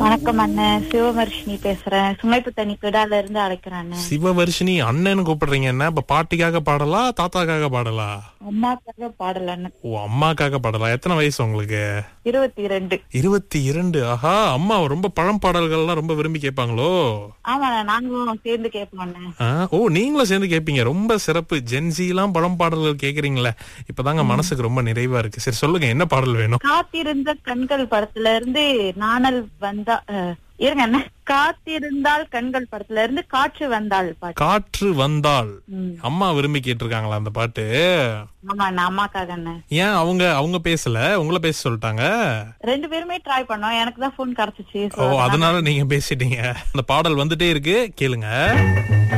வணக்கம் அண்ணன் சிவவர்ஷினி பேசுறேன் சுமைப்புத்தனி பிடால இருந்து அழைக்கிறேன் அண்ணன் சிவவர்ஷினி அண்ணன்னு கூப்பிடுறீங்க என்ன இப்ப பாட்டிக்காக பாடலா தாத்தாக்காக பாடலா அம்மாக்காக பாடல அண்ணன் ஓ அம்மாக்காக பாடலா எத்தனை வயசு உங்களுக்கு இருபத்தி ரெண்டு இருபத்தி இரண்டு ஆஹா அம்மா ரொம்ப பழம் பாடல்கள்லாம் ரொம்ப விரும்பி கேட்பாங்களோ ஆமாண்ணா நாங்களும் சேர்ந்து கேட்போம் அண்ணன் ஆ, ஓ நீங்களும் சேர்ந்து கேட்பீங்க ரொம்ப சிறப்பு ஜென்சிலாம் பழம் பாடல்கள் கேக்குறீங்களே இப்பதாங்க மனசுக்கு ரொம்ப நிறைவா இருக்கு சரி சொல்லுங்க என்ன பாடல் வேணும் காத்திருந்த கண்கள் படத்துல இருந்து நாணல் வந்தா அஹ், இருங்க அண்ணன் காத்திருந்தால் கண்கள் படத்துல இருந்து காற்று வந்தாள் பாட்டு காற்று வந்தால் ம். அம்மா விரும்பி கேட்டிருக்காங்களா அந்த பாட்டு ஆமா அண்ணா அம்மாக்காக அண்ணன் ஏன் அவங்க அவங்க பேசல உங்களை பேச சொல்லிட்டாங்க ரெண்டு பேருமே ட்ரை பண்ணோம் எனக்கு தான் போன் கிடைச்சிச்சு ஓ So, அதனால நீங்க பேசிட்டீங்க அந்த பாடல் வந்துட்டே இருக்கு கேளுங்க